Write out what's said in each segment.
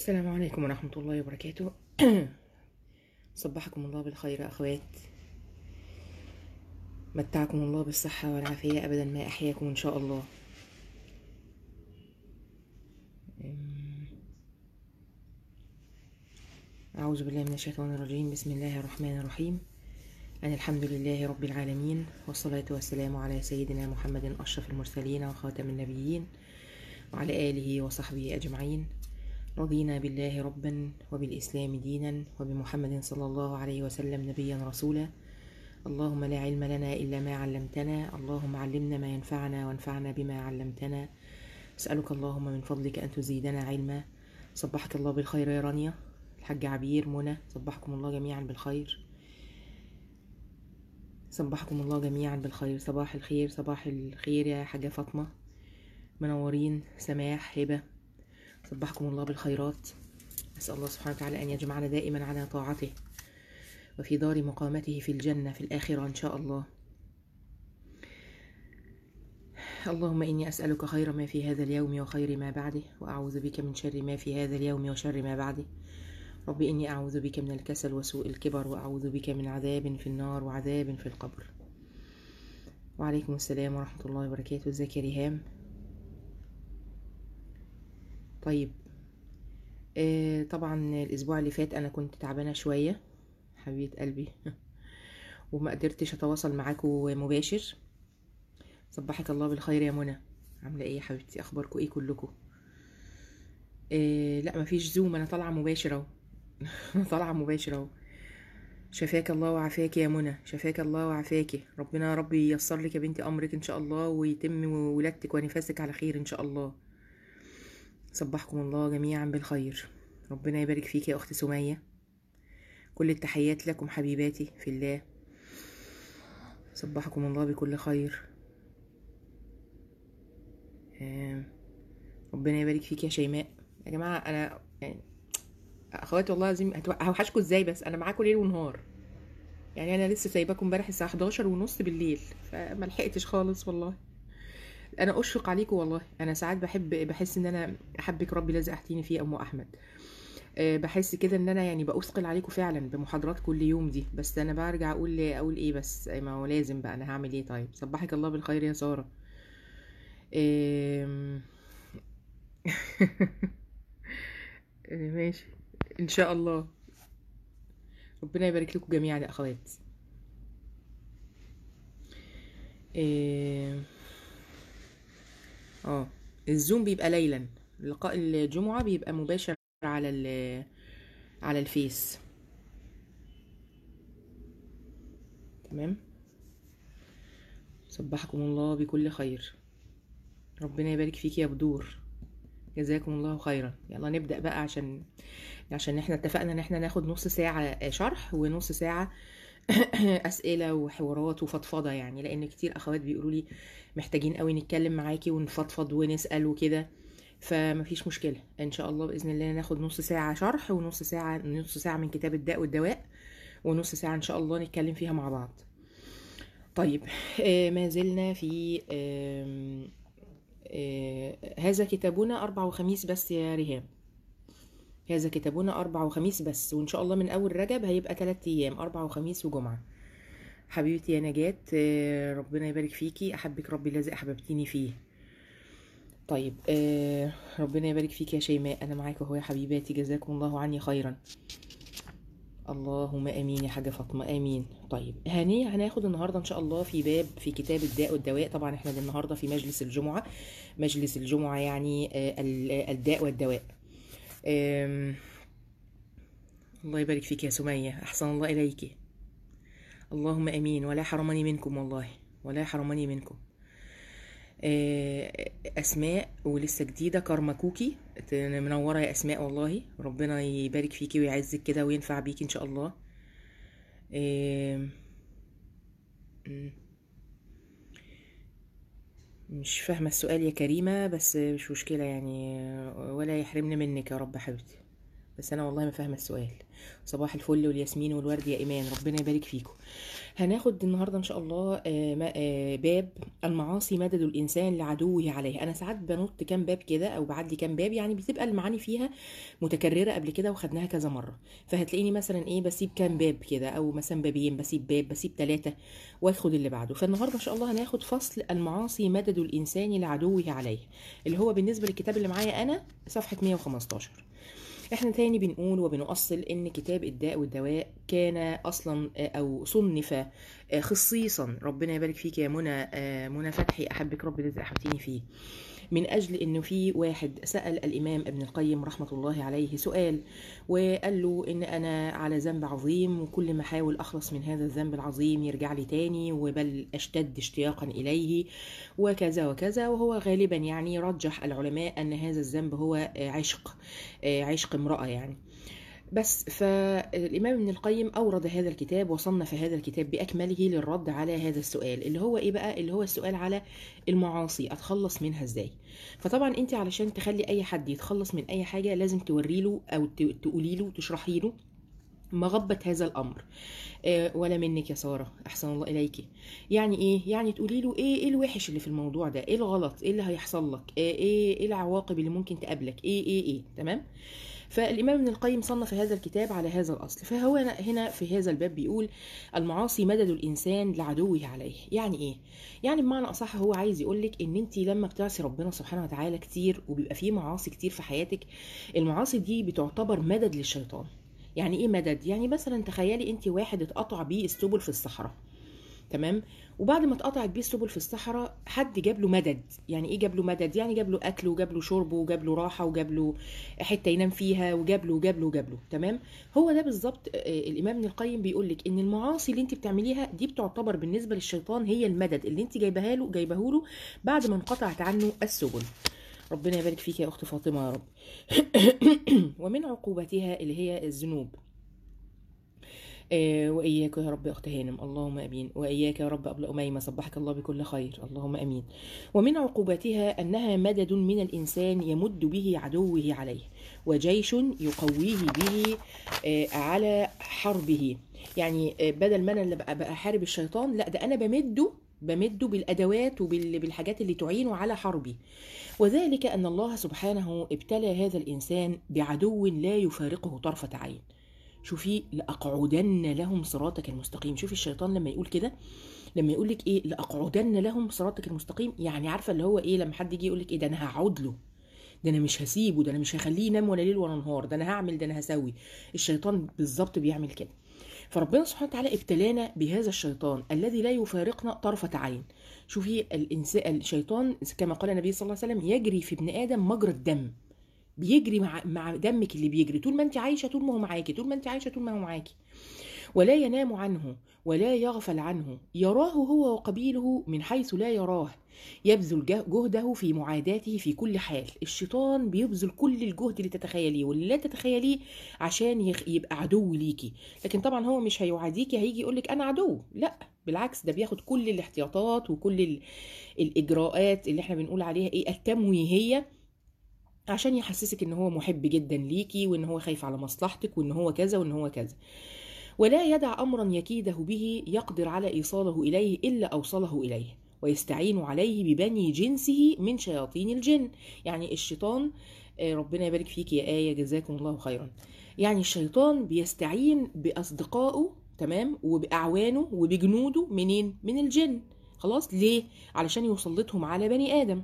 السلام عليكم ورحمة الله وبركاته صبحكم الله بالخير يا أخوات متعكم الله بالصحة والعافية أبدا ما أحياكم إن شاء الله أعوذ بالله من الشيطان الرجيم بسم الله الرحمن الرحيم أن الحمد لله رب العالمين والصلاة والسلام على سيدنا محمد أشرف المرسلين وخاتم النبيين وعلى آله وصحبه أجمعين رضينا بالله ربا وبالإسلام دينا وبمحمد صلى الله عليه وسلم نبيا رسولا اللهم لا علم لنا إلا ما علمتنا اللهم علمنا ما ينفعنا وانفعنا بما علمتنا أسألك اللهم من فضلك أن تزيدنا علما صبحك الله بالخير يا رانيا الحاج عبير منى صبحكم الله جميعا بالخير صبحكم الله جميعا بالخير صباح الخير صباح الخير يا حاجة فاطمة منورين سماح هبة صبحكم الله بالخيرات أسأل الله سبحانه وتعالى أن يجمعنا دائما على طاعته وفي دار مقامته في الجنة في الآخرة إن شاء الله اللهم إني أسألك خير ما في هذا اليوم وخير ما بعده وأعوذ بك من شر ما في هذا اليوم وشر ما بعده رب إني أعوذ بك من الكسل وسوء الكبر وأعوذ بك من عذاب في النار وعذاب في القبر وعليكم السلام ورحمة الله وبركاته ازيك يا ريهام طيب آه طبعا الأسبوع اللي فات أنا كنت تعبانة شوية حبيبة قلبي وما قدرتش أتواصل معاكم مباشر صبحك الله بالخير يا منى عاملة ايه يا حبيبتي أخباركم ايه كلكم آه لا مفيش زوم أنا طالعة مباشر أهو طالعة مباشر أهو شفاك الله وعافاك يا منى شفاك الله وعافاك ربنا يا رب ييسر لك يا بنتي أمرك إن شاء الله ويتم ولادتك ونفاسك على خير إن شاء الله صبحكم الله جميعا بالخير ربنا يبارك فيك يا أخت سمية كل التحيات لكم حبيباتي في الله صبحكم الله بكل خير آه، ربنا يبارك فيك يا شيماء يا جماعة أنا يعني أخواتي والله العظيم هتو- هوحشكوا ازاي بس أنا معاكم ليل ونهار يعني أنا لسه سايباكم امبارح الساعة 11 ونص بالليل فما لحقتش خالص والله انا اشفق عليكم والله انا ساعات بحب بحس ان انا احبك ربي لازم احتيني فيه ام احمد أه، بحس كده ان انا يعني باثقل عليكم فعلا بمحاضرات كل يوم دي بس انا برجع اقول اقول ايه بس ما هو لازم بقى انا هعمل ايه طيب صبحك الله بالخير يا ساره أم، ماشي ان شاء الله ربنا يبارك لكم جميعا يا اخوات أم، اه الزوم بيبقى ليلا لقاء الجمعة بيبقى مباشر على ال على الفيس تمام صبحكم الله بكل خير ربنا يبارك فيك يا بدور جزاكم الله خيرا يلا نبدأ بقى عشان عشان احنا اتفقنا ان احنا ناخد نص ساعة شرح ونص ساعة أسئلة وحوارات وفضفضة يعني لأن كتير أخوات بيقولوا لي محتاجين قوي نتكلم معاكي ونفضفض ونسأل وكده فمفيش مشكلة إن شاء الله بإذن الله ناخد نص ساعة شرح ونص ساعة نص ساعة من كتاب الداء والدواء ونص ساعة إن شاء الله نتكلم فيها مع بعض طيب آه ما زلنا في آم، آه هذا كتابنا أربع وخميس بس يا ريهام هذا كتابنا أربع وخميس بس وإن شاء الله من أول رجب هيبقى تلات أيام أربع وخميس وجمعة حبيبتي يا نجاة آه، ربنا يبارك فيكي أحبك ربي الذي أحببتيني فيه طيب آه، ربنا يبارك فيك يا شيماء أنا معاك أهو يا حبيباتي جزاكم الله عني خيرا اللهم امين يا حاجه فاطمه امين طيب هني هناخد النهارده ان شاء الله في باب في كتاب الداء والدواء طبعا احنا النهارده في مجلس الجمعه مجلس الجمعه يعني آه، ال- الداء والدواء آم، الله يبارك فيك يا سميه احسن الله اليك اللهم امين ولا حرمني منكم والله ولا حرمني منكم آه، اسماء ولسه جديده كارما كوكي ت- منوره يا اسماء والله ربنا يبارك فيكي ويعزك كده وينفع بيكي ان شاء الله آم، م. مش فاهمه السؤال يا كريمه بس مش مشكله يعني ولا يحرمني منك يا رب حبيبتي بس انا والله ما فاهمه السؤال صباح الفل والياسمين والورد يا ايمان ربنا يبارك فيكم هناخد النهارده ان شاء الله آه، ما- آه، باب المعاصي مدد الانسان لعدوه عليه انا ساعات بنط كام باب كده او بعدي كام باب يعني بتبقى المعاني فيها متكرره قبل كده وخدناها كذا مره فهتلاقيني مثلا ايه بسيب كام باب كده او مثلا بابين بسيب باب بسيب ثلاثه واخد اللي بعده فالنهارده ان شاء الله هناخد فصل المعاصي مدد الانسان لعدوه عليه اللي هو بالنسبه للكتاب اللي معايا انا صفحه 115 احنا تاني بنقول وبنؤصل ان كتاب الداء والدواء كان اصلا آه، او صنف آه، خصيصا ربنا يبارك فيك يا منى آه، منى فتحي احبك رب الذي احبتيني فيه من اجل انه في واحد سال الامام ابن القيم رحمه الله عليه سؤال وقال له ان انا على ذنب عظيم وكل ما احاول اخلص من هذا الذنب العظيم يرجع لي تاني وبل اشتد اشتياقا اليه وكذا وكذا وهو غالبا يعني رجح العلماء ان هذا الذنب هو آه، عشق آه، عشق امراه يعني بس فالإمام ابن القيم أورد هذا الكتاب وصنف هذا الكتاب بأكمله للرد على هذا السؤال اللي هو إيه بقى اللي هو السؤال على المعاصي أتخلص منها إزاي فطبعا أنت علشان تخلي أي حد يتخلص من أي حاجة لازم توري له أو ت- تقولي له تشرحي له مغبة هذا الأمر آه، ولا منك يا سارة أحسن الله إليك يعني إيه يعني تقولي له إيه إيه الوحش اللي في الموضوع ده إيه الغلط إيه اللي هيحصل لك إيه إيه, إيه العواقب اللي ممكن تقابلك إيه إيه إيه تمام فالإمام ابن القيم صنف هذا الكتاب على هذا الأصل فهو هنا في هذا الباب بيقول المعاصي مدد الإنسان لعدوه عليه يعني إيه؟ يعني بمعنى أصح هو عايز يقولك إن أنت لما بتعصي ربنا سبحانه وتعالى كتير وبيبقى فيه معاصي كتير في حياتك المعاصي دي بتعتبر مدد للشيطان يعني ايه مدد يعني مثلا تخيلي انت واحد اتقطع بيه السبل في الصحراء تمام وبعد ما اتقطعت بيه السبل في الصحراء حد جاب له مدد يعني ايه جاب له مدد يعني جاب له اكل وجاب له شرب وجاب له راحه وجاب له حته ينام فيها وجاب له وجاب له وجاب له تمام هو ده بالظبط آه، الامام ابن القيم بيقول لك ان المعاصي اللي انت بتعمليها دي بتعتبر بالنسبه للشيطان هي المدد اللي انت جايبها له جايبه له بعد ما انقطعت عنه السبل ربنا يبارك فيك يا اخت فاطمه يا رب ومن عقوبتها اللي هي الذنوب آه، وإياك يا رب يا أخت هانم اللهم أمين وإياك يا رب أبلة أميمة صبحك الله بكل خير اللهم أمين ومن عقوبتها أنها مدد من الإنسان يمد به عدوه عليه وجيش يقويه به آه، على حربه يعني آه، بدل ما أنا اللي بقى بقى أحارب الشيطان لا ده أنا بمده بمده بالأدوات وبالحاجات اللي تعينه على حربي وذلك أن الله سبحانه ابتلى هذا الإنسان بعدو لا يفارقه طرفة عين شوفي لأقعدن لهم صراطك المستقيم شوفي الشيطان لما يقول كده لما يقول لك ايه لأقعدن لهم صراطك المستقيم يعني عارفه اللي هو ايه لما حد يجي يقول لك ايه ده انا هقعد له ده انا مش هسيبه ده انا مش هخليه ينام ولا ليل ولا نهار ده انا هعمل ده انا هسوي الشيطان بالظبط بيعمل كده فربنا سبحانه وتعالى ابتلانا بهذا الشيطان الذي لا يفارقنا طرفة عين شوفي الإنسان الشيطان كما قال النبي صلى الله عليه وسلم يجري في ابن آدم مجرى الدم بيجري مع مع دمك اللي بيجري طول ما انت عايشه طول ما هو معاكي طول ما انت عايشه طول ما هو معاكي ولا ينام عنه ولا يغفل عنه يراه هو وقبيله من حيث لا يراه يبذل جه- جهده في معاداته في كل حال الشيطان بيبذل كل الجهد اللي تتخيليه واللي لا تتخيليه عشان يخ- يبقى عدو ليكي لكن طبعا هو مش هيعاديكي هيجي يقولك انا عدو لا بالعكس ده بياخد كل الاحتياطات وكل ال- الاجراءات اللي احنا بنقول عليها ايه التمويهيه عشان يحسسك ان هو محب جدا ليكي وان هو خايف على مصلحتك وان هو كذا وان هو كذا ولا يدع امرا يكيده به يقدر على ايصاله اليه الا اوصله اليه ويستعين عليه ببني جنسه من شياطين الجن يعني الشيطان آه، ربنا يبارك فيك يا آية جزاكم الله خيرا يعني الشيطان بيستعين بأصدقائه تمام وبأعوانه وبجنوده منين من الجن خلاص ليه علشان يسلطهم على بني آدم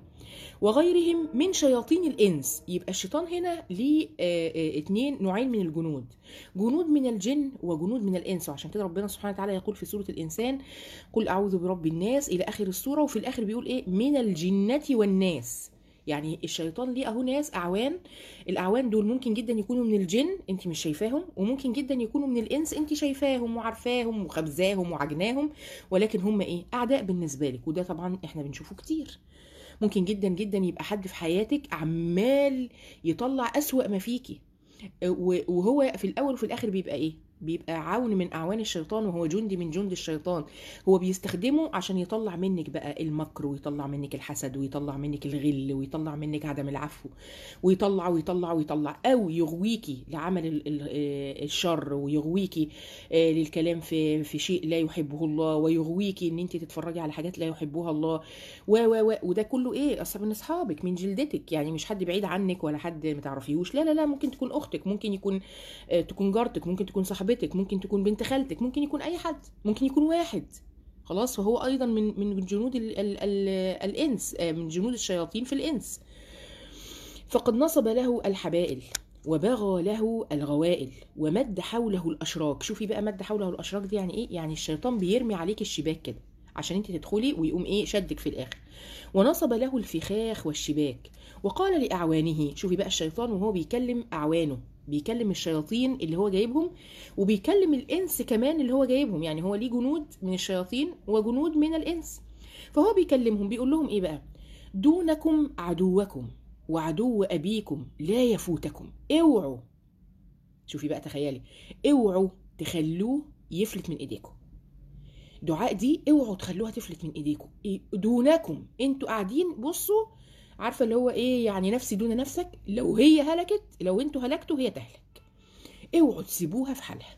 وغيرهم من شياطين الإنس يبقى الشيطان هنا ليه آه، آه، اتنين نوعين من الجنود جنود من الجن وجنود من الإنس وعشان كده ربنا سبحانه وتعالى يقول في سورة الإنسان قل أعوذ برب الناس إلى آخر السورة وفي الآخر بيقول إيه من الجنة والناس يعني الشيطان ليه اهو ناس اعوان الاعوان دول ممكن جدا يكونوا من الجن انت مش شايفاهم وممكن جدا يكونوا من الانس انت شايفاهم وعارفاهم وخبزاهم وعجناهم ولكن هم ايه اعداء بالنسبه لك وده طبعا احنا بنشوفه كتير ممكن جدا جدا يبقى حد في حياتك عمال يطلع اسوأ ما فيكي و- وهو في الاول وفي الاخر بيبقى ايه بيبقى عون من اعوان الشيطان وهو جندي من جند الشيطان هو بيستخدمه عشان يطلع منك بقى المكر ويطلع منك الحسد ويطلع منك الغل ويطلع منك عدم العفو ويطلع ويطلع ويطلع او يغويكي لعمل ال- ال- آه، الشر ويغويكي آه، للكلام في في شيء لا يحبه الله ويغويكي ان انت تتفرجي على حاجات لا يحبها الله و و و وده كله ايه اصلا من اصحابك من جلدتك يعني مش حد بعيد عنك ولا حد ما تعرفيهوش لا لا لا ممكن تكون اختك ممكن يكون آه، تكون جارتك ممكن تكون صاحبتك ممكن تكون بنت خالتك ممكن يكون اي حد ممكن يكون واحد خلاص فهو ايضا من من جنود ال ال ال الانس آه، من جنود الشياطين في الانس فقد نصب له الحبائل وبغى له الغوائل ومد حوله الاشراك شوفي بقى مد حوله الاشراك دي يعني ايه يعني الشيطان بيرمي عليك الشباك كده عشان انت تدخلي ويقوم ايه شدك في الاخر ونصب له الفخاخ والشباك وقال لاعوانه شوفي بقى الشيطان وهو بيكلم اعوانه بيكلم الشياطين اللي هو جايبهم وبيكلم الانس كمان اللي هو جايبهم يعني هو ليه جنود من الشياطين وجنود من الانس فهو بيكلمهم بيقول لهم ايه بقى دونكم عدوكم وعدو ابيكم لا يفوتكم اوعوا شوفي بقى تخيلي اوعوا تخلوه يفلت من ايديكم دعاء دي اوعوا تخلوها تفلت من ايديكم إيه؟ دونكم انتوا قاعدين بصوا عارفه اللي هو ايه يعني نفسي دون نفسك لو هي هلكت لو انتوا هلكتوا هي تهلك اوعوا تسيبوها في حالها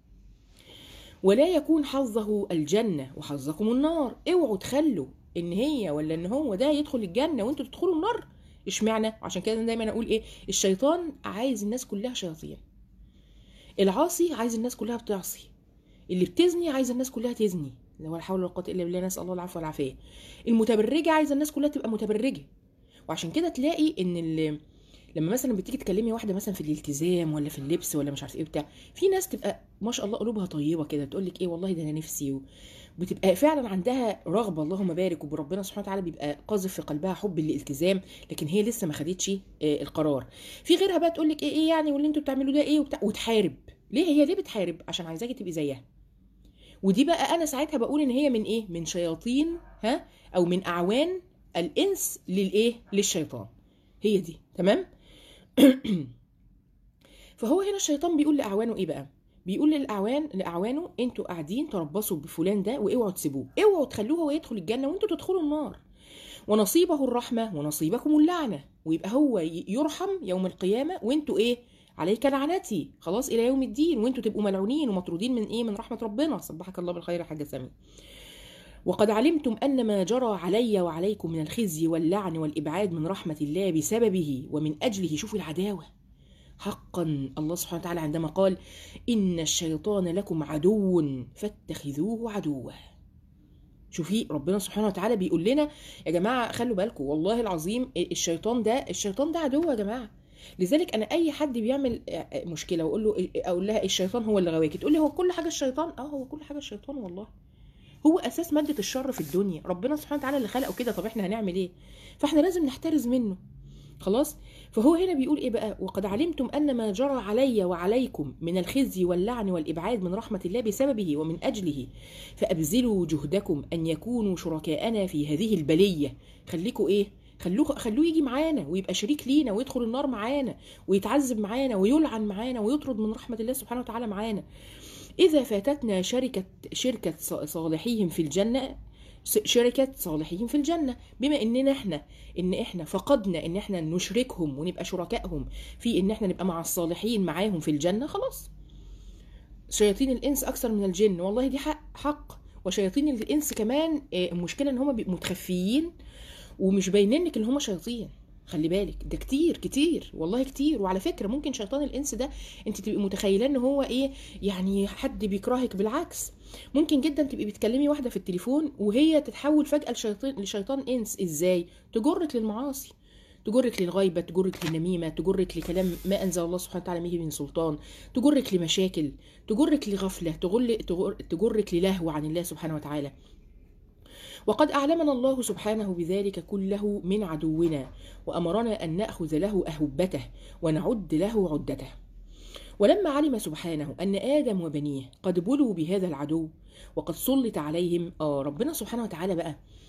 ولا يكون حظه الجنة وحظكم النار اوعوا تخلوا ان هي ولا ان هو ده يدخل الجنة وانتوا تدخلوا النار اشمعنى عشان كده أنا دايما اقول ايه الشيطان عايز الناس كلها شياطين العاصي عايز الناس كلها بتعصي اللي بتزني عايز الناس كلها تزني لا ولا حول ولا قوه الا بالله نسال الله العفو والعافيه المتبرجه عايزه الناس كلها تبقى متبرجه وعشان كده تلاقي ان اللي لما مثلا بتيجي تكلمي واحده مثلا في الالتزام ولا في اللبس ولا مش عارف ايه بتاع في ناس تبقى ما شاء الله قلوبها طيبه كده تقول لك ايه والله ده انا نفسي و... بتبقى فعلا عندها رغبه اللهم بارك وبربنا سبحانه وتعالى بيبقى قاذف في قلبها حب الالتزام لكن هي لسه ما خدتش آه، القرار في غيرها بقى تقول لك ايه ايه يعني واللي انتوا بتعملوه ده ايه وبتاع وتحارب ليه هي ليه بتحارب عشان عايزاكي تبقي زيها ودي بقى انا ساعتها بقول ان هي من ايه من شياطين ها او من اعوان الانس للايه للشيطان هي دي تمام فهو هنا الشيطان بيقول لاعوانه ايه بقى بيقول للاعوان لاعوانه انتوا قاعدين تربصوا بفلان ده واوعوا تسيبوه اوعوا تخلوه هو يدخل الجنه وانتوا تدخلوا النار ونصيبه الرحمه ونصيبكم اللعنه ويبقى هو ي- يرحم يوم القيامه وانتوا ايه عليك لعنتي خلاص الى يوم الدين وانتوا تبقوا ملعونين ومطرودين من ايه من رحمه ربنا صبحك الله بالخير يا حاجه سامي وقد علمتم ان ما جرى علي وعليكم من الخزي واللعن والابعاد من رحمه الله بسببه ومن اجله شوفوا العداوه حقا الله سبحانه وتعالى عندما قال ان الشيطان لكم عدو فاتخذوه عدوا شوفي ربنا سبحانه وتعالى بيقول لنا يا جماعه خلوا بالكم والله العظيم الشيطان ده الشيطان ده عدو يا جماعه لذلك انا اي حد بيعمل مشكله واقول له اقول لها الشيطان هو اللي غواكي تقول لي هو كل حاجه الشيطان اه هو كل حاجه الشيطان والله هو اساس ماده الشر في الدنيا ربنا سبحانه وتعالى اللي خلقه كده طب احنا هنعمل ايه فاحنا لازم نحترز منه خلاص فهو هنا بيقول ايه بقى وقد علمتم ان ما جرى علي وعليكم من الخزي واللعن والابعاد من رحمه الله بسببه ومن اجله فابذلوا جهدكم ان يكونوا شركاءنا في هذه البليه خليكوا ايه خلوه خلوه يجي معانا ويبقى شريك لينا ويدخل النار معانا ويتعذب معانا ويلعن معانا ويطرد من رحمه الله سبحانه وتعالى معانا اذا فاتتنا شركه شركه صالحيهم في الجنه شركة صالحين في الجنة بما اننا احنا ان احنا فقدنا ان احنا نشركهم ونبقى شركائهم في ان احنا نبقى مع الصالحين معاهم في الجنة خلاص شياطين الانس اكثر من الجن والله دي حق حق وشياطين الانس كمان المشكلة ان هم بيبقوا متخفيين ومش باينين لك ان هم شياطين خلي بالك ده كتير كتير والله كتير وعلى فكره ممكن شيطان الانس ده انت تبقي متخيله ان هو ايه يعني حد بيكرهك بالعكس ممكن جدا تبقي بتكلمي واحده في التليفون وهي تتحول فجاه لشيطان لشيطان انس ازاي تجرك للمعاصي تجرك للغيبه تجرك للنميمه تجرك لكلام ما انزل الله سبحانه وتعالى به من سلطان تجرك لمشاكل تجرك لغفله تجر تجرك للهو عن الله سبحانه وتعالى وقد أعلمنا الله سبحانه بذلك كله من عدونا وأمرنا أن نأخذ له أهبته ونعد له عدته ولما علم سبحانه أن آدم وبنيه قد بلوا بهذا العدو وقد سلط عليهم آه ربنا سبحانه وتعالى بقى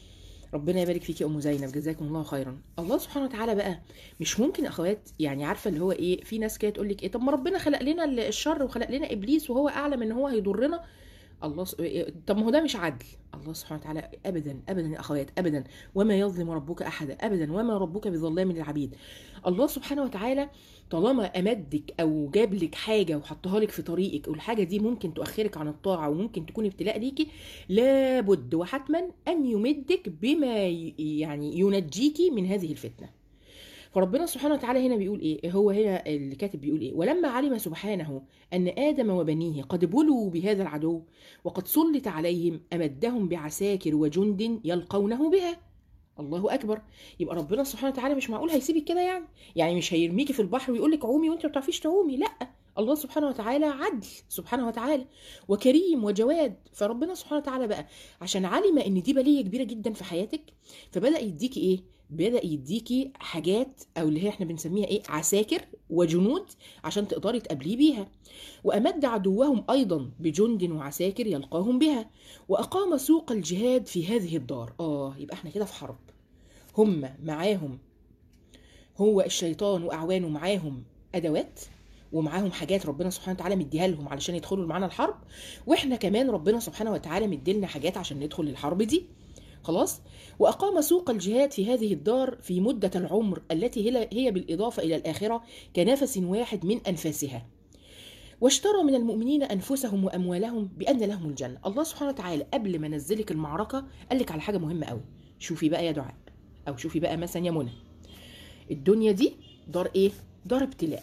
ربنا يبارك فيكي يا ام زينب جزاكم الله خيرا الله سبحانه وتعالى بقى مش ممكن اخوات يعني عارفه اللي هو ايه في ناس كده تقول لك ايه طب ما ربنا خلق لنا الشر وخلق لنا ابليس وهو اعلم ان هو هيضرنا الله س... طب ما هو ده مش عدل الله سبحانه وتعالى ابدا ابدا يا اخوات ابدا وما يظلم ربك احدا ابدا وما ربك بظلام للعبيد الله سبحانه وتعالى طالما امدك او جاب لك حاجه وحطها لك في طريقك والحاجه دي ممكن تؤخرك عن الطاعه وممكن تكون ابتلاء ليكي لابد وحتما ان يمدك بما ي- يعني ينجيكي من هذه الفتنه فربنا سبحانه وتعالى هنا بيقول ايه هو هنا اللي كاتب بيقول ايه ولما علم سبحانه ان ادم وبنيه قد بلوا بهذا العدو وقد سلط عليهم امدهم بعساكر وجند يلقونه بها الله اكبر يبقى ربنا سبحانه وتعالى مش معقول هيسيبك كده يعني يعني مش هيرميكي في البحر ويقول لك عومي وانت ما بتعرفيش تعومي لا الله سبحانه وتعالى عدل سبحانه وتعالى وكريم وجواد فربنا سبحانه وتعالى بقى عشان علم ان دي بليه كبيره جدا في حياتك فبدا يديكي ايه بدا يديكي حاجات او اللي هي احنا بنسميها ايه عساكر وجنود عشان تقدري تقابليه بيها وامد عدوهم ايضا بجند وعساكر يلقاهم بها واقام سوق الجهاد في هذه الدار اه يبقى احنا كده في حرب هم معاهم هو الشيطان واعوانه معاهم ادوات ومعاهم حاجات ربنا سبحانه وتعالى مديها لهم علشان يدخلوا معانا الحرب واحنا كمان ربنا سبحانه وتعالى مديلنا حاجات عشان ندخل الحرب دي خلاص واقام سوق الجهاد في هذه الدار في مده العمر التي هي هي بالاضافه الى الاخره كنفس واحد من انفاسها واشترى من المؤمنين انفسهم واموالهم بان لهم الجنه الله سبحانه وتعالى قبل ما نزلك المعركه قال لك على حاجه مهمه قوي شوفي بقى يا دعاء او شوفي بقى مثلا يا منى الدنيا دي دار ايه دار ابتلاء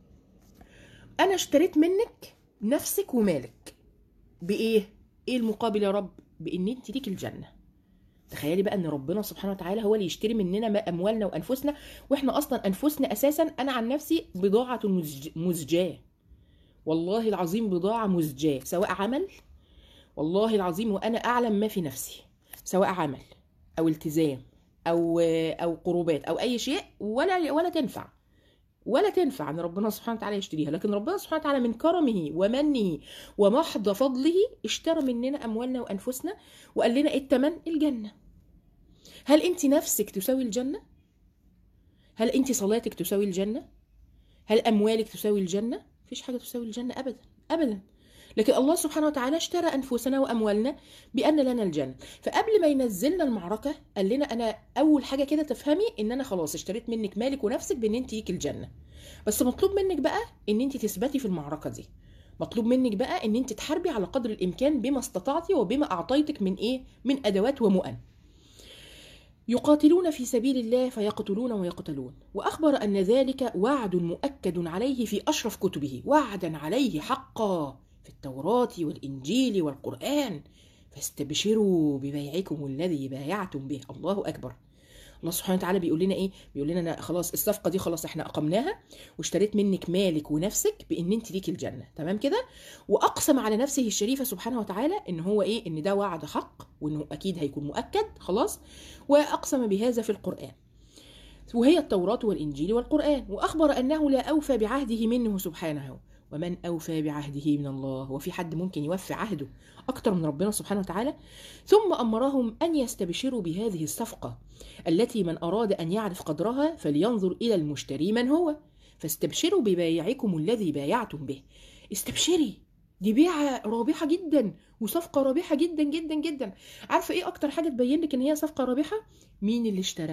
انا اشتريت منك نفسك ومالك بايه ايه المقابل يا رب بان انت ليك الجنه تخيلي بقى ان ربنا سبحانه وتعالى هو اللي يشتري مننا ما- اموالنا وانفسنا واحنا اصلا انفسنا اساسا انا عن نفسي بضاعه مزج- مزجاه والله العظيم بضاعه مزجاه سواء عمل والله العظيم وانا اعلم ما في نفسي سواء عمل او التزام او او قربات او اي شيء ولا ولا تنفع ولا تنفع ان ربنا سبحانه وتعالى يشتريها لكن ربنا سبحانه وتعالى من كرمه ومنه ومحض فضله اشترى مننا اموالنا وانفسنا وقال لنا ايه الثمن الجنه هل انت نفسك تساوي الجنه هل انت صلاتك تساوي الجنه هل اموالك تساوي الجنه مفيش حاجه تساوي الجنه ابدا ابدا لكن الله سبحانه وتعالى اشترى انفسنا واموالنا بان لنا الجنه فقبل ما ينزلنا المعركه قال لنا انا اول حاجه كده تفهمي ان انا خلاص اشتريت منك مالك ونفسك بان انت ليك الجنه بس مطلوب منك بقى ان انت تثبتي في المعركه دي مطلوب منك بقى ان انت تحاربي على قدر الامكان بما استطعتي وبما اعطيتك من ايه من ادوات ومؤن يقاتلون في سبيل الله فيقتلون ويقتلون واخبر ان ذلك وعد مؤكد عليه في اشرف كتبه وعدا عليه حقا في التوراه والانجيل والقران فاستبشروا ببيعكم الذي بايعتم به الله اكبر الله سبحانه وتعالى بيقول لنا ايه بيقول لنا أنا خلاص الصفقه دي خلاص احنا اقمناها واشتريت منك مالك ونفسك بان انت ليك الجنه تمام كده واقسم على نفسه الشريفه سبحانه وتعالى ان هو ايه ان ده وعد حق وانه اكيد هيكون مؤكد خلاص واقسم بهذا في القران وهي التوراة والإنجيل والقرآن وأخبر أنه لا أوفى بعهده منه سبحانه ومن أوفى بعهده من الله وفي حد ممكن يوفي عهده أكتر من ربنا سبحانه وتعالى ثم أمرهم أن يستبشروا بهذه الصفقة التي من أراد أن يعرف قدرها فلينظر إلى المشتري من هو فاستبشروا ببايعكم الذي بايعتم به استبشري دي بيعة رابحة جدا وصفقة رابحة جدا جدا جدا عارفة ايه اكتر حاجة تبين لك ان هي صفقة رابحة مين اللي اشترى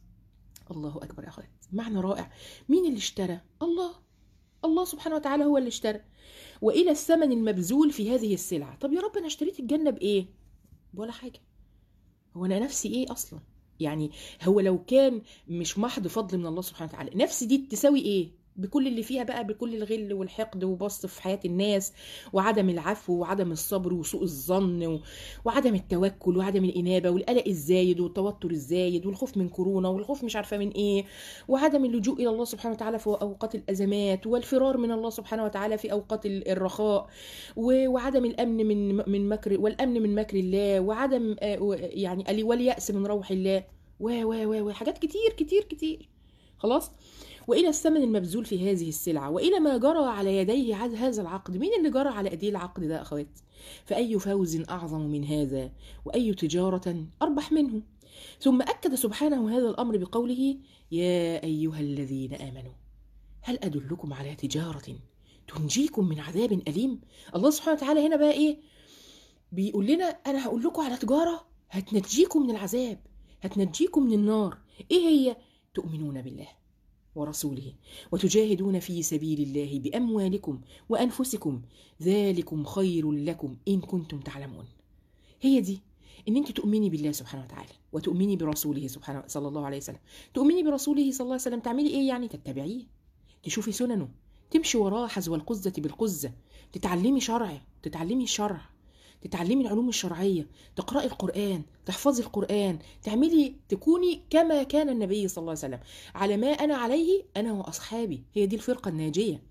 الله اكبر يا اخوات معنى رائع مين اللي اشترى الله الله سبحانه وتعالى هو اللي اشترى والى الثمن المبذول في هذه السلعه طب يا رب انا اشتريت الجنه بايه ولا حاجه هو انا نفسي ايه اصلا يعني هو لو كان مش محض فضل من الله سبحانه وتعالى نفسي دي تساوي ايه بكل اللي فيها بقى بكل الغل والحقد وبسط في حياة الناس وعدم العفو وعدم الصبر وسوء الظن و... وعدم التوكل وعدم الإنابة والقلق الزايد والتوتر الزايد والخوف من كورونا والخوف مش عارفة من إيه وعدم اللجوء إلى الله سبحانه وتعالى في أوقات الأزمات والفرار من الله سبحانه وتعالى في أوقات ال- الرخاء و... وعدم الأمن من من مكر والأمن من مكر الله وعدم آه، و- يعني ال- واليأس من روح الله و و و و حاجات كتير كتير كتير خلاص والى الثمن المبذول في هذه السلعه والى ما جرى على يديه عد- هذا العقد مين اللي جرى على ايديه العقد ده يا اخوات فاي فوز اعظم من هذا واي تجاره اربح منه ثم أكد سبحانه هذا الأمر بقوله يا أيها الذين آمنوا هل أدلكم على تجارة تنجيكم من عذاب أليم الله سبحانه وتعالى هنا بقى إيه بيقول لنا أنا هقول لكم على تجارة هتنجيكم من العذاب هتنجيكم من النار إيه هي تؤمنون بالله ورسوله وتجاهدون في سبيل الله بأموالكم وأنفسكم ذلكم خير لكم إن كنتم تعلمون هي دي ان انت تؤمني بالله سبحانه وتعالى وتؤمني برسوله سبحانه صلى الله عليه وسلم تؤمني برسوله صلى الله عليه وسلم تعملي ايه يعني تتبعيه تشوفي سننه تمشي وراه حذو القزة بالقزة تتعلمي شرع تتعلمي الشرع تتعلمي العلوم الشرعية تقرأي القرآن تحفظي القرآن تعملي تكوني كما كان النبي صلى الله عليه وسلم على ما أنا عليه أنا وأصحابي هي دي الفرقة الناجية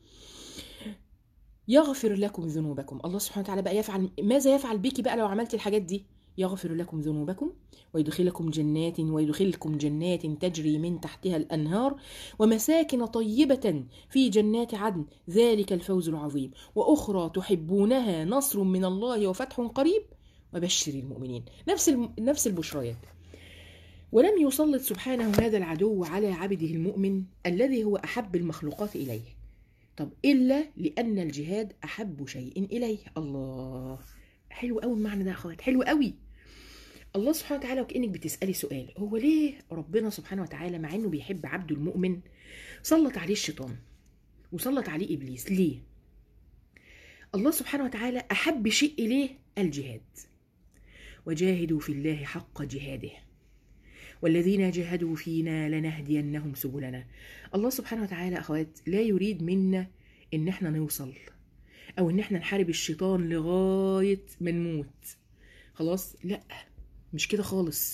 يغفر لكم ذنوبكم الله سبحانه وتعالى بقى يفعل ماذا يفعل بك بقى لو عملتي الحاجات دي يغفر لكم ذنوبكم ويدخلكم جنات ويدخلكم جنات تجري من تحتها الأنهار ومساكن طيبة في جنات عدن ذلك الفوز العظيم وأخرى تحبونها نصر من الله وفتح قريب وبشر المؤمنين نفس الم... نفس البشريات ولم يسلط سبحانه هذا العدو على عبده المؤمن الذي هو أحب المخلوقات إليه طب إلا لأن الجهاد أحب شيء إليه الله حلو قوي المعنى ده يا اخوات حلو قوي الله سبحانه وتعالى وكانك بتسالي سؤال هو ليه ربنا سبحانه وتعالى مع انه بيحب عبده المؤمن سلط عليه الشيطان وسلط عليه ابليس ليه الله سبحانه وتعالى احب شيء اليه الجهاد وجاهدوا في الله حق جهاده والذين جاهدوا فينا لنهدينهم سبلنا الله سبحانه وتعالى اخوات لا يريد منا ان احنا نوصل او ان احنا نحارب الشيطان لغايه ما نموت خلاص لا مش كده خالص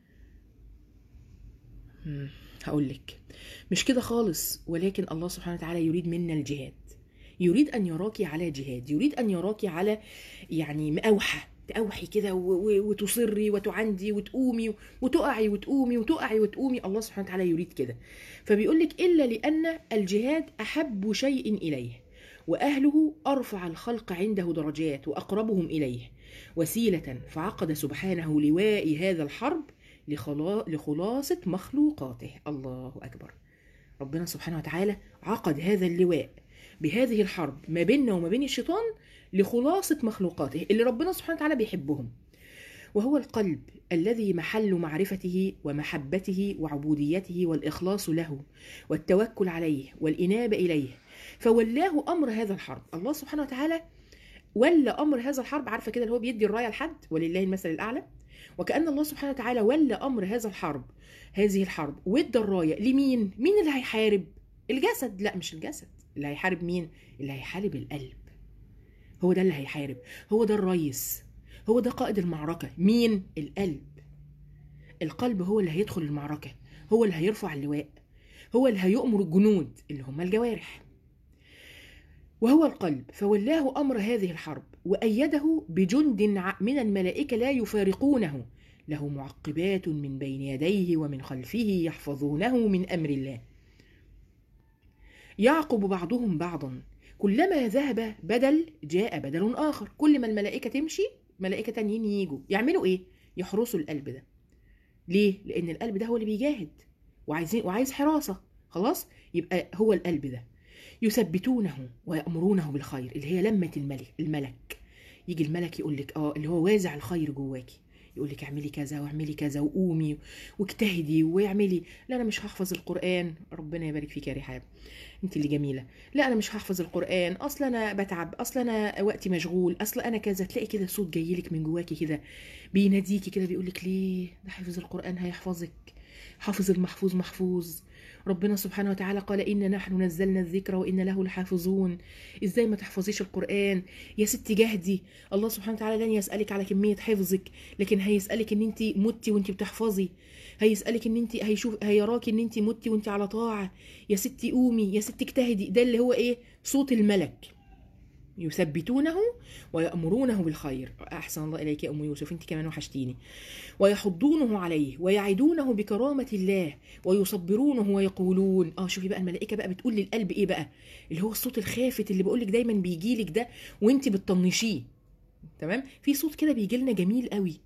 هقول لك مش كده خالص ولكن الله سبحانه وتعالى يريد منا الجهاد يريد ان يراكي على جهاد يريد ان يراكي على يعني مأوحة تأوحي كده وتصري وتعندي وتقومي وتقعي وتقومي وتقعي وتقومي الله سبحانه وتعالى يريد كده فبيقول لك إلا لأن الجهاد أحب شيء إليه واهله ارفع الخلق عنده درجات واقربهم اليه وسيله فعقد سبحانه لواء هذا الحرب لخلاصه مخلوقاته الله اكبر ربنا سبحانه وتعالى عقد هذا اللواء بهذه الحرب ما بيننا وما بين الشيطان لخلاصه مخلوقاته اللي ربنا سبحانه وتعالى بيحبهم وهو القلب الذي محل معرفته ومحبته وعبوديته والاخلاص له والتوكل عليه والانابه اليه فولاه امر هذا الحرب الله سبحانه وتعالى ولى امر هذا الحرب عارفه كده اللي هو بيدي الرايه لحد ولله المثل الاعلى وكان الله سبحانه وتعالى ولى امر هذا الحرب هذه الحرب وادى الرايه لمين مين اللي هيحارب الجسد لا مش الجسد اللي هيحارب مين اللي هيحارب القلب هو ده اللي هيحارب هو ده الرئيس هو ده قائد المعركه مين القلب القلب هو اللي هيدخل المعركه هو اللي هيرفع اللواء هو اللي هيؤمر الجنود اللي هم الجوارح وهو القلب فولاه امر هذه الحرب وايده بجند من الملائكه لا يفارقونه له معقبات من بين يديه ومن خلفه يحفظونه من امر الله يعقب بعضهم بعضا كلما ذهب بدل جاء بدل اخر كل ما الملائكه تمشي ملائكه تانيين يجوا يعملوا ايه يحرسوا القلب ده ليه لان القلب ده هو اللي بيجاهد وعايزين وعايز حراسه خلاص يبقى هو القلب ده يثبتونه ويأمرونه بالخير اللي هي لمة الملك الملك يجي الملك يقول لك اه اللي هو وازع الخير جواكي يقول لك اعملي كذا واعملي كذا وقومي واجتهدي واعملي لا انا مش هحفظ القران ربنا يبارك فيك يا رحاب انت اللي جميله لا انا مش هحفظ القران اصل انا بتعب اصل انا وقتي مشغول اصل انا كذا تلاقي كده صوت جاي لك من جواكي كده بيناديكي كده بيقول لك ليه ده حافظ القران هيحفظك حافظ المحفوظ محفوظ ربنا سبحانه وتعالى قال إن نحن نزلنا الذكر وإن له لحافظون إزاي ما تحفظيش القرآن يا ستي جهدي الله سبحانه وتعالى لن يسألك على كمية حفظك لكن هيسألك إن أنت متي وأنت بتحفظي هيسألك إن أنت هيشوف هيراك إن أنت متي وأنت على طاعة يا ستي قومي يا ستي اجتهدي ده اللي هو إيه صوت الملك يثبتونه ويأمرونه بالخير أحسن الله إليك يا أم يوسف أنت كمان وحشتيني ويحضونه عليه ويعدونه بكرامة الله ويصبرونه ويقولون آه شوفي بقى الملائكة بقى بتقول للقلب إيه بقى اللي هو الصوت الخافت اللي بقولك دايما بيجيلك ده وأنت بتطنشيه تمام في صوت كده بيجي لنا جميل قوي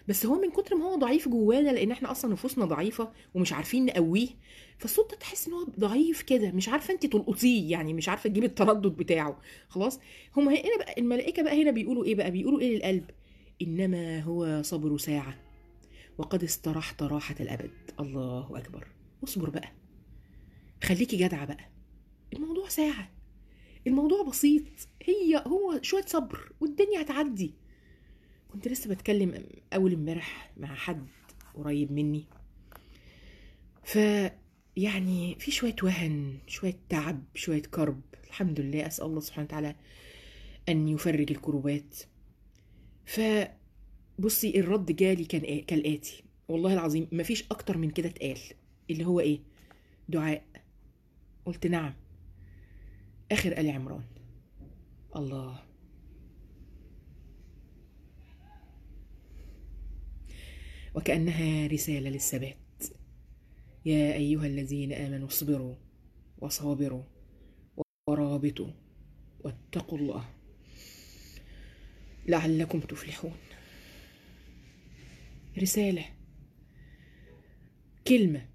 بس هو من كتر ما هو ضعيف جوانا لان احنا اصلا نفوسنا ضعيفه ومش عارفين نقويه فالصوت ده تحس ان هو ضعيف كده مش عارفه انت تلقطيه يعني مش عارفه تجيبي التردد بتاعه خلاص هم هنا بقى الملائكه بقى هنا بيقولوا ايه بقى بيقولوا ايه للقلب انما هو صبر ساعه وقد استراحت راحه الابد الله اكبر اصبر بقى خليكي جدعه بقى الموضوع ساعه الموضوع بسيط هي هو شويه صبر والدنيا هتعدي كنت لسه بتكلم اول امبارح مع حد قريب مني ف يعني في شويه وهن شويه تعب شويه كرب الحمد لله اسال الله سبحانه وتعالى ان يفرج الكروبات ف بصي الرد جالي كان إيه؟ كالاتي والله العظيم مفيش اكتر من كده اتقال اللي هو ايه دعاء قلت نعم اخر ال عمران الله وكانها رساله للثبات يا ايها الذين امنوا اصبروا وصابروا ورابطوا واتقوا الله لعلكم تفلحون رساله كلمه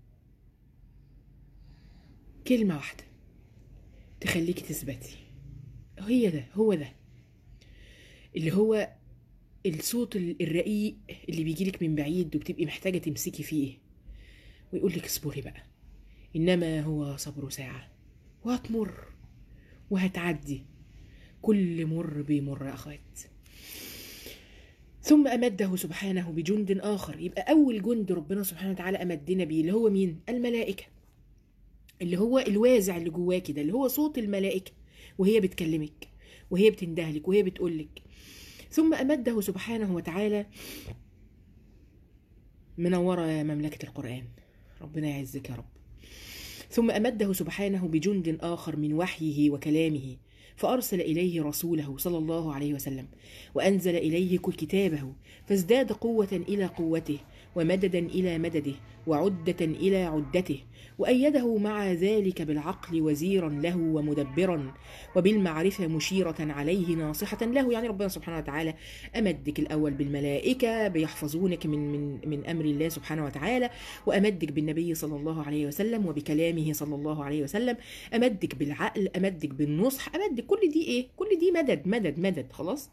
كلمه واحده تخليكي تثبتي هي ده هو ده اللي هو الصوت الرقيق اللي بيجيلك من بعيد وبتبقي محتاجة تمسكي فيه ويقول لك اصبري بقى إنما هو صبر ساعة وهتمر وهتعدي كل مر بيمر يا أخوات ثم أمده سبحانه بجند آخر يبقى أول جند ربنا سبحانه وتعالى أمدنا بيه اللي هو مين؟ الملائكة اللي هو الوازع اللي جواكي ده اللي هو صوت الملائكة وهي بتكلمك وهي بتندهلك وهي بتقولك ثم أمده سبحانه وتعالى منورة مملكة القرآن ربنا يعزك يا رب ثم أمده سبحانه بجند آخر من وحيه وكلامه فأرسل إليه رسوله صلى الله عليه وسلم وأنزل إليه كتابه فازداد قوة إلى قوته ومددا إلى مدده وعدة إلى عدته وأيده مع ذلك بالعقل وزيرا له ومدبرا وبالمعرفة مشيرة عليه ناصحة له يعني ربنا سبحانه وتعالى أمدك الأول بالملائكة بيحفظونك من, من, من أمر الله سبحانه وتعالى وأمدك بالنبي صلى الله عليه وسلم وبكلامه صلى الله عليه وسلم أمدك بالعقل أمدك بالنصح أمدك كل دي إيه كل دي مدد مدد مدد خلاص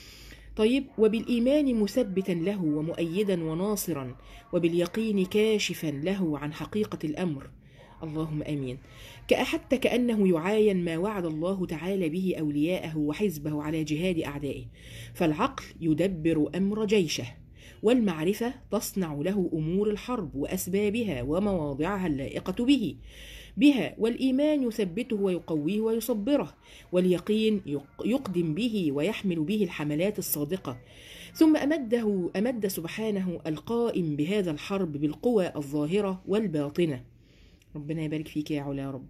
طيب وبالإيمان مثبتا له ومؤيدا وناصرا وباليقين كاشفا له عن حقيقة الأمر اللهم امين حتى كانه يعاين ما وعد الله تعالى به اولياءه وحزبه على جهاد اعدائه فالعقل يدبر امر جيشه والمعرفه تصنع له امور الحرب واسبابها ومواضعها اللائقه به بها والايمان يثبته ويقويه ويصبره واليقين يقدم به ويحمل به الحملات الصادقه ثم امده امد سبحانه القائم بهذا الحرب بالقوى الظاهره والباطنه ربنا يبارك فيك يا علا يا رب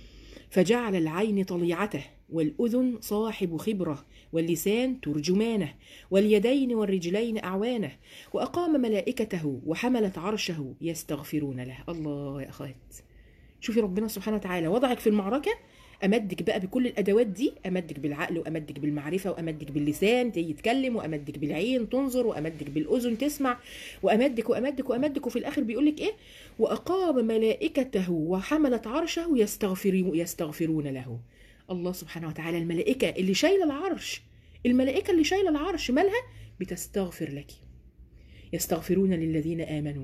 فجعل العين طليعته والأذن صاحب خبرة واللسان ترجمانه واليدين والرجلين أعوانه وأقام ملائكته وحملت عرشه يستغفرون له الله يا أخوات شوفي ربنا سبحانه وتعالى وضعك في المعركة امدك بقى بكل الادوات دي امدك بالعقل وامدك بالمعرفه وامدك باللسان يتكلم وامدك بالعين تنظر وامدك بالاذن تسمع وامدك وامدك وامدك وفي الاخر بيقول لك ايه واقام ملائكته وحملت عرشه يستغفر يستغفرون له الله سبحانه وتعالى الملائكه اللي شايله العرش الملائكه اللي شايله العرش مالها بتستغفر لك يستغفرون للذين امنوا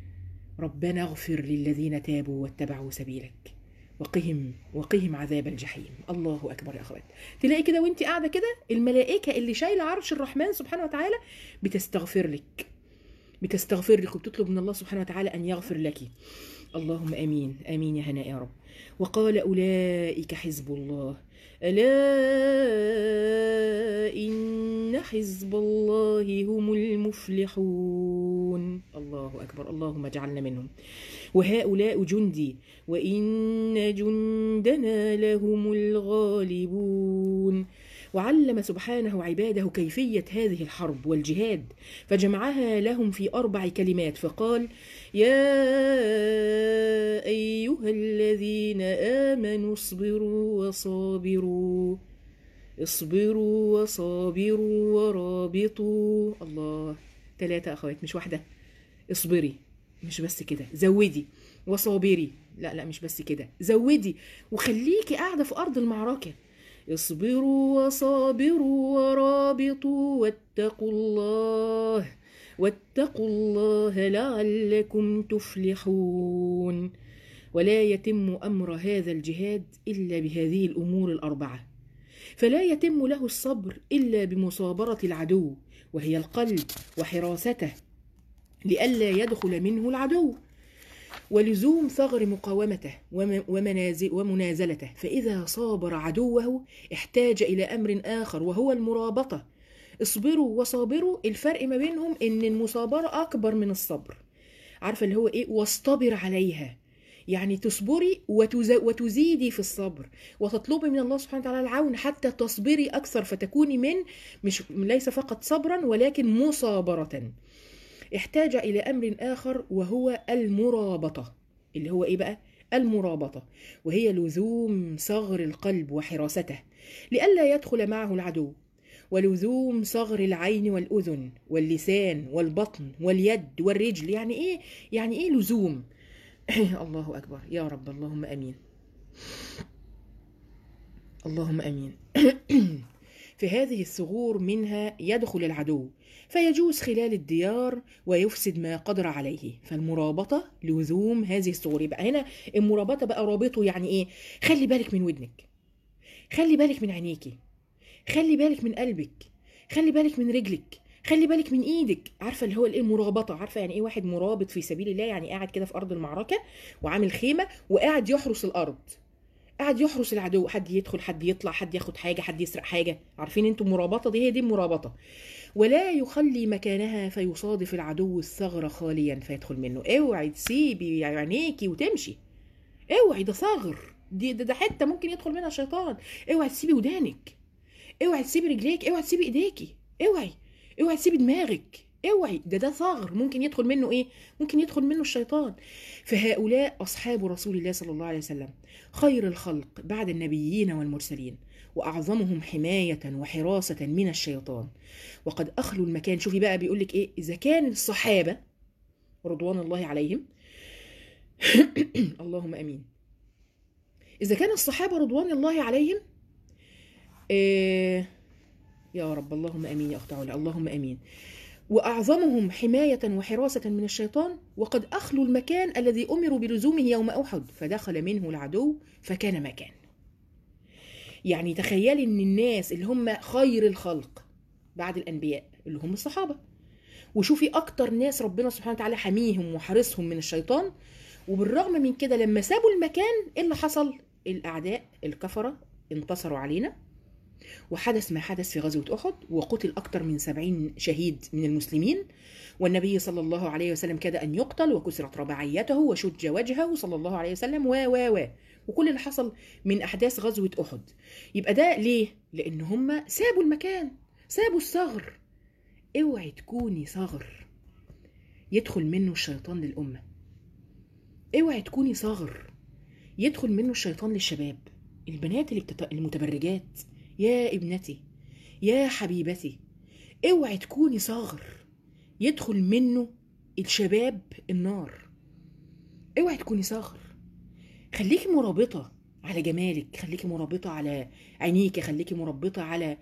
ربنا اغفر للذين تابوا واتبعوا سبيلك وقهم وقهم عذاب الجحيم الله اكبر يا اخوات تلاقي كده وانت قاعده كده الملائكه اللي شايله عرش الرحمن سبحانه وتعالى بتستغفر لك بتستغفر لك وبتطلب من الله سبحانه وتعالى ان يغفر لك اللهم امين امين يا هناء يا رب وقال اولئك حزب الله الا ان حزب الله هم المفلحون الله اكبر اللهم اجعلنا منهم وهؤلاء جندي وإن جندنا لهم الغالبون وعلم سبحانه عباده كيفية هذه الحرب والجهاد فجمعها لهم في أربع كلمات فقال يا أيها الذين آمنوا اصبروا وصابروا اصبروا وصابروا ورابطوا الله ثلاثة أخوات مش واحدة اصبري مش بس كده زودي وصابري لا لا مش بس كده زودي وخليكي قاعدة في أرض المعركة اصبروا وصابروا ورابطوا واتقوا الله واتقوا الله لعلكم تفلحون ولا يتم امر هذا الجهاد الا بهذه الامور الاربعه فلا يتم له الصبر الا بمصابره العدو وهي القلب وحراسته لئلا يدخل منه العدو ولزوم ثغر مقاومته وم- ومنازل ومنازلته فإذا صابر عدوه احتاج إلى أمر آخر وهو المرابطة اصبروا وصابروا الفرق ما بينهم إن المصابرة أكبر من الصبر عارفة اللي هو إيه واصطبر عليها يعني تصبري وتز... وتزيدي في الصبر وتطلبي من الله سبحانه وتعالى العون حتى تصبري أكثر فتكوني من مش ليس فقط صبرا ولكن مصابرة احتاج إلى أمر آخر وهو المرابطة اللي هو إيه بقى؟ المرابطة وهي لزوم صغر القلب وحراسته لئلا يدخل معه العدو ولزوم صغر العين والأذن واللسان والبطن واليد والرجل يعني إيه؟ يعني إيه لزوم؟ الله أكبر يا رب اللهم أمين اللهم أمين في هذه الثغور منها يدخل العدو فيجوز خلال الديار ويفسد ما قدر عليه فالمرابطة لزوم هذه الثغور يبقى هنا المرابطة بقى رابطه يعني ايه خلي بالك من ودنك خلي بالك من عينيكي خلي بالك من قلبك خلي بالك من رجلك خلي بالك من ايدك عارفه اللي هو الايه المرابطه عارفه يعني ايه واحد مرابط في سبيل الله يعني قاعد كده في ارض المعركه وعامل خيمه وقاعد يحرس الارض قاعد يحرس العدو حد يدخل حد يطلع حد ياخد حاجه حد يسرق حاجه عارفين انتم مرابطه دي هي دي المرابطه ولا يخلي مكانها فيصادف العدو الثغر خاليا فيدخل منه اوعي تسيبي عينيكي وتمشي اوعي ده ثغر دي ده, ده حته ممكن يدخل منها الشيطان اوعي تسيبي ودانك اوعي تسيبي رجليك اوعي تسيبي ايديكي اوعي اوعي تسيبي دماغك اوعي ده ده ثغر ممكن يدخل منه ايه ممكن يدخل منه الشيطان فهؤلاء اصحاب رسول الله صلى الله عليه وسلم خير الخلق بعد النبيين والمرسلين واعظمهم حمايه وحراسه من الشيطان وقد اخلوا المكان شوفي بقى بيقول لك ايه اذا كان الصحابه رضوان الله عليهم اللهم امين اذا كان الصحابه رضوان الله عليهم إيه يا رب اللهم امين يا اخت علا اللهم امين واعظمهم حمايه وحراسه من الشيطان وقد اخلوا المكان الذي امروا بلزومه يوم احد فدخل منه العدو فكان مكان يعني تخيلي ان الناس اللي هم خير الخلق بعد الانبياء اللي هم الصحابه وشوفي اكتر ناس ربنا سبحانه وتعالى حميهم وحارسهم من الشيطان وبالرغم من كده لما سابوا المكان ايه اللي حصل الاعداء الكفره انتصروا علينا وحدث ما حدث في غزوة أحد وقتل أكثر من سبعين شهيد من المسلمين والنبي صلى الله عليه وسلم كاد أن يقتل وكسرت رباعيته وشج وجهه صلى الله عليه وسلم و و و وكل اللي حصل من أحداث غزوة أحد يبقى ده ليه؟ لأن هم سابوا المكان سابوا الثغر اوعي تكوني ثغر يدخل منه الشيطان للأمة اوعي تكوني ثغر يدخل منه الشيطان للشباب البنات اللي بتت... المتبرجات يا ابنتي يا حبيبتي اوعي تكوني صغر يدخل منه الشباب النار اوعي تكوني صغر خليكي مرابطة على جمالك خليكي مرابطة على عينيك خليكي مرابطة على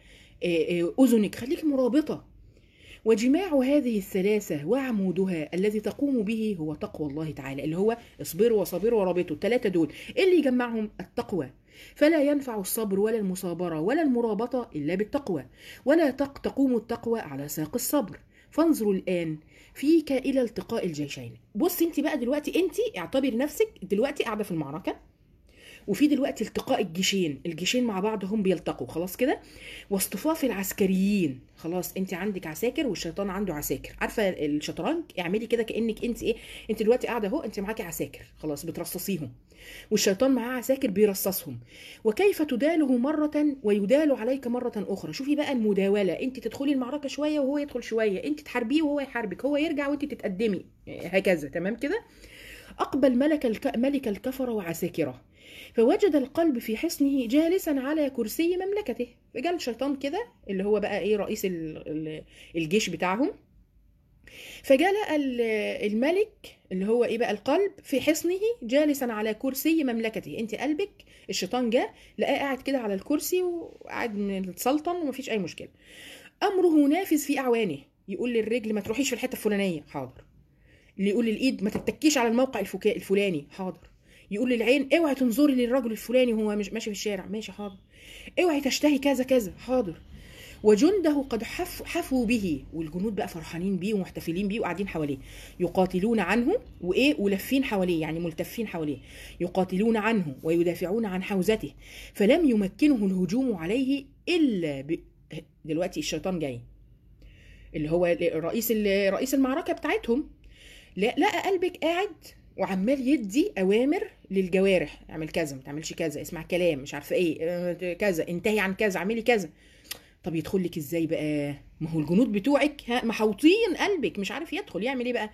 أذنك خليكي مرابطة وجماع هذه الثلاثة وعمودها الذي تقوم به هو تقوى الله تعالى اللي هو اصبروا وصبروا ورابطوا الثلاثة دول اللي يجمعهم التقوى فلا ينفع الصبر ولا المصابرة ولا المرابطة إلا بالتقوى ولا تق تقوم التقوى على ساق الصبر فانظروا الآن فيك إلى التقاء الجيشين بص انت بقى دلوقتي انت اعتبر نفسك دلوقتي قاعدة في المعركة وفي دلوقتي التقاء الجيشين الجيشين مع بعض هم بيلتقوا خلاص كده واصطفاف العسكريين خلاص انت عندك عساكر والشيطان عنده عساكر عارفه الشطرنج اعملي كده كانك انت ايه انت دلوقتي قاعده اهو انت معاكي عساكر خلاص بترصصيهم والشيطان معاه عساكر بيرصصهم وكيف تداله مرة ويدال عليك مرة أخرى شوفي بقى المداولة أنت تدخلي المعركة شوية وهو يدخل شوية أنت تحاربيه وهو يحاربك هو يرجع وأنت تتقدمي هكذا تمام كده أقبل ملك الك... ملك الكفر وعساكره فوجد القلب في حصنه جالسا على كرسي مملكته فجاء الشيطان كده اللي هو بقى ايه رئيس الجيش بتاعهم فجاء لقى ال- الملك اللي هو ايه بقى القلب في حصنه جالسا على كرسي مملكته انت قلبك الشيطان جه لقاه قاعد كده على الكرسي وقاعد متسلطن ومفيش اي مشكله امره نافذ في اعوانه يقول للرجل ما تروحيش في الحته الفلانيه حاضر اللي يقول للايد ما تتكيش على الموقع الفكا- الفلاني حاضر يقول للعين اوعي تنظري للرجل الفلاني وهو مش ماشي في الشارع ماشي حاضر اوعي تشتهي كذا كذا حاضر وجنده قد حف حفوا به والجنود بقى فرحانين بيه ومحتفلين بيه وقاعدين حواليه يقاتلون عنه وايه ولفين حواليه يعني ملتفين حواليه يقاتلون عنه ويدافعون عن حوزته فلم يمكنه الهجوم عليه الا ب... دلوقتي الشيطان جاي اللي هو رئيس رئيس المعركه بتاعتهم لا لقى قلبك قاعد وعمال يدي اوامر للجوارح اعمل كذا ما تعملش كذا اسمع كلام مش عارفه ايه اه، كذا انتهي عن كذا اعملي كذا طب يدخل لك ازاي بقى ما هو الجنود بتوعك ها محوطين قلبك مش عارف يدخل يعمل ايه بقى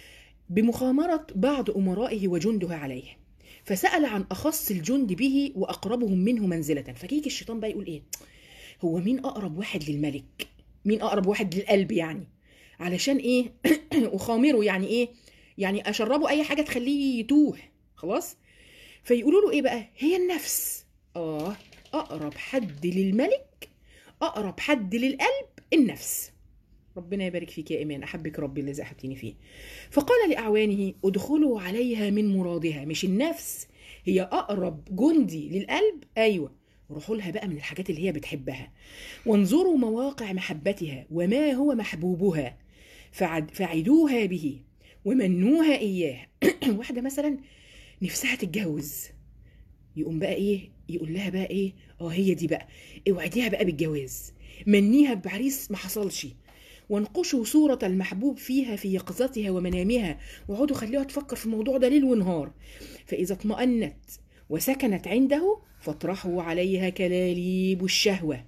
بمخامرة بعض أمرائه وجنده عليه فسأل عن أخص الجند به وأقربهم منه منزلة فكيك الشيطان بقى يقول إيه هو مين أقرب واحد للملك مين أقرب واحد للقلب يعني علشان إيه أخامره يعني إيه يعني أشربه أي حاجة تخليه يتوه خلاص فيقولوا له إيه بقى هي النفس آه أقرب حد للملك أقرب حد للقلب النفس ربنا يبارك فيك يا إيمان أحبك ربي اللي زحتيني فيه فقال لأعوانه ادخلوا عليها من مرادها مش النفس هي أقرب جندي للقلب أيوة روحوا لها بقى من الحاجات اللي هي بتحبها وانظروا مواقع محبتها وما هو محبوبها فعد فعدوها به ومنوها إياه واحدة مثلا نفسها تتجوز يقوم بقى ايه يقول لها بقى ايه اه هي دي بقى اوعديها بقى بالجواز منيها بعريس ما حصلش وانقشوا صورة المحبوب فيها في يقظتها ومنامها وقعدوا خليها تفكر في الموضوع ده ليل ونهار فإذا اطمأنت وسكنت عنده فاطرحوا عليها كلاليب الشهوة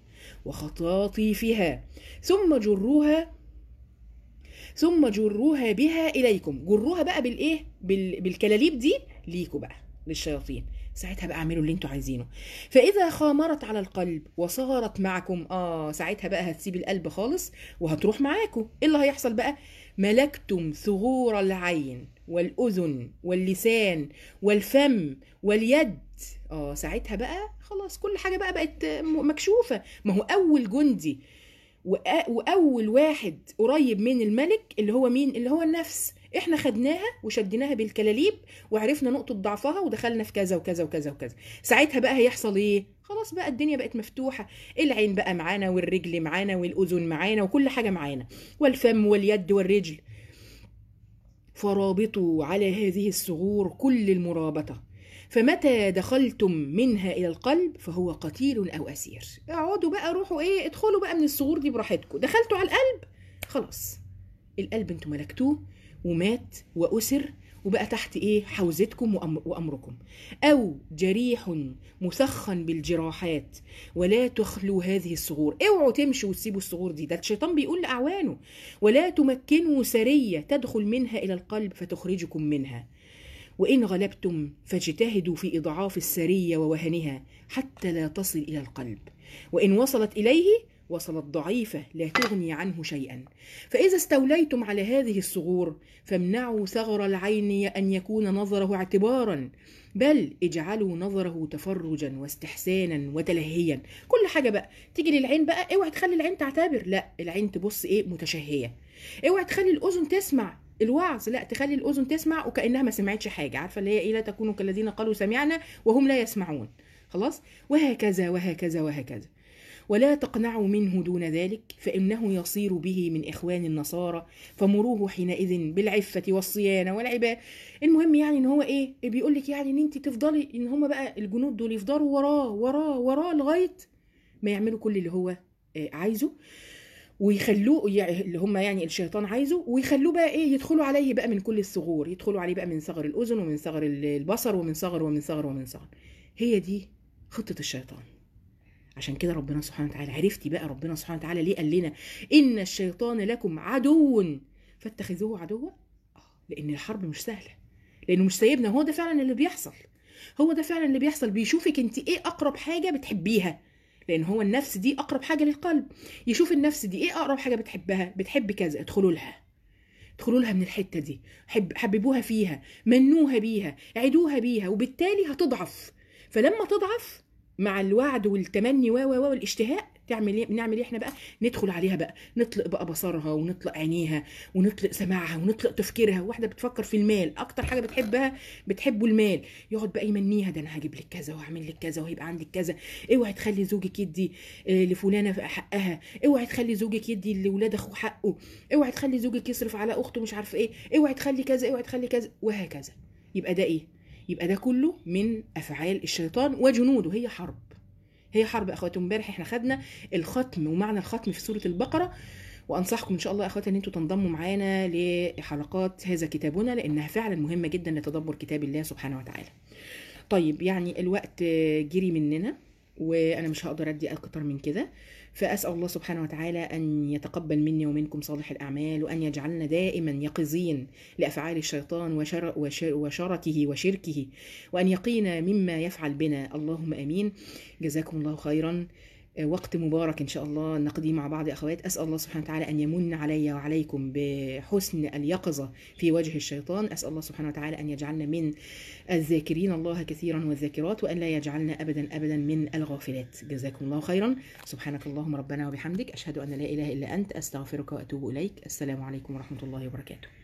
وخطاطيفها ثم جروها ثم جروها بها إليكم جروها بقى بالإيه بال... بالكلاليب دي ليكوا بقى للشياطين ساعتها بقى اعملوا اللي انتوا عايزينه فاذا خامرت على القلب وصارت معكم اه ساعتها بقى هتسيب القلب خالص وهتروح معاكم ايه اللي هيحصل بقى ملكتم ثغور العين والاذن واللسان والفم واليد اه ساعتها بقى خلاص كل حاجه بقى بقت م- مكشوفه ما هو اول جندي وأ- واول واحد قريب من الملك اللي هو مين اللي هو النفس احنا خدناها وشديناها بالكلاليب وعرفنا نقطه ضعفها ودخلنا في كذا وكذا وكذا وكذا ساعتها بقى هيحصل ايه خلاص بقى الدنيا بقت مفتوحه العين بقى معانا والرجل معانا والاذن معانا وكل حاجه معانا والفم واليد والرجل فرابطوا على هذه الثغور كل المرابطه فمتى دخلتم منها الى القلب فهو قتيل او اسير اقعدوا بقى روحوا ايه ادخلوا بقى من الثغور دي براحتكم دخلتوا على القلب خلاص القلب انتوا ملكتوه ومات واسر وبقى تحت ايه حوزتكم وأم- وامركم او جريح مثخن بالجراحات ولا تخلوا هذه الثغور اوعوا تمشوا وتسيبوا الثغور دي ده الشيطان بيقول لاعوانه ولا تمكنوا سريه تدخل منها الى القلب فتخرجكم منها وإن غلبتم فاجتهدوا في إضعاف السرية ووهنها حتى لا تصل إلى القلب وإن وصلت إليه وصلت ضعيفة لا تغني عنه شيئا فإذا استوليتم على هذه الثغور فامنعوا ثغر العين أن يكون نظره اعتبارا بل اجعلوا نظره تفرجا واستحسانا وتلهيا كل حاجة بقى تيجي للعين بقى اوعي تخلي العين تعتبر لا العين تبص ايه متشهية اوعي تخلي الأذن تسمع الوعظ لا تخلي الاذن تسمع وكانها ما سمعتش حاجه عارفه اللي هي ايه لا تكونوا كالذين قالوا سمعنا وهم لا يسمعون خلاص وهكذا وهكذا وهكذا ولا تقنعوا منه دون ذلك فانه يصير به من اخوان النصارى فمروه حينئذ بالعفه والصيانه والعباده المهم يعني ان هو ايه بيقول لك يعني ان انت تفضلي ان هم بقى الجنود دول يفضلوا وراه وراه وراه لغايه ما يعملوا كل اللي هو آه، عايزه ويخلوه يعني اللي هم يعني الشيطان عايزه ويخلوه بقى ايه يدخلوا عليه بقى من كل الثغور يدخلوا عليه بقى من ثغر الاذن ومن ثغر البصر ومن ثغر ومن ثغر ومن ثغر هي دي خطه الشيطان عشان كده ربنا سبحانه وتعالى عرفتي بقى ربنا سبحانه وتعالى ليه قال لنا ان الشيطان لكم عدو فاتخذوه عدوا آه، لان الحرب مش سهله لانه مش سايبنا هو ده فعلا اللي بيحصل هو ده فعلا اللي بيحصل بيشوفك انت ايه اقرب حاجه بتحبيها لان هو النفس دي اقرب حاجه للقلب يشوف النفس دي ايه اقرب حاجه بتحبها بتحب كذا ادخلوا لها ادخلوا لها من الحته دي حب حببوها فيها منوها بيها عدوها بيها وبالتالي هتضعف فلما تضعف مع الوعد والتمني و و والاشتهاء تعمل ايه نعمل ايه احنا بقى ندخل عليها بقى نطلق بقى بصرها ونطلق عينيها ونطلق سماعها ونطلق تفكيرها واحده بتفكر في المال اكتر حاجه بتحبها بتحبه المال يقعد بقى يمنيها ده انا هجيب لك كذا وهعمل لك كذا وهيبقى عندك كذا اوعي تخلي زوجك يدي آه، لفلانه حقها اوعي تخلي زوجك يدي لاولاد اخوه حقه اوعي تخلي زوجك يصرف على اخته مش عارفه ايه اوعي تخلي كذا اوعي تخلي كذا وهكذا يبقى ده ايه يبقى ده كله من افعال الشيطان وجنوده هي حرب هي حرب يا اخواتي امبارح احنا خدنا الختم ومعنى الختم في سوره البقره وانصحكم ان شاء الله يا اخواتي ان انتم تنضموا معانا لحلقات هذا كتابنا لانها فعلا مهمه جدا لتدبر كتاب الله سبحانه وتعالى طيب يعني الوقت جري مننا وانا مش هقدر ادي اكتر من كده فاسال الله سبحانه وتعالى ان يتقبل مني ومنكم صالح الاعمال وان يجعلنا دائما يقظين لافعال الشيطان وشر وشر وشركه وشركه وان يقينا مما يفعل بنا اللهم امين جزاكم الله خيرا وقت مبارك ان شاء الله نقضيه مع بعض يا اخوات اسال الله سبحانه وتعالى ان يمن علي وعليكم بحسن اليقظه في وجه الشيطان اسال الله سبحانه وتعالى ان يجعلنا من الذاكرين الله كثيرا والذاكرات وان لا يجعلنا ابدا ابدا من الغافلات جزاكم الله خيرا سبحانك اللهم ربنا وبحمدك اشهد ان لا اله الا انت استغفرك واتوب اليك السلام عليكم ورحمه الله وبركاته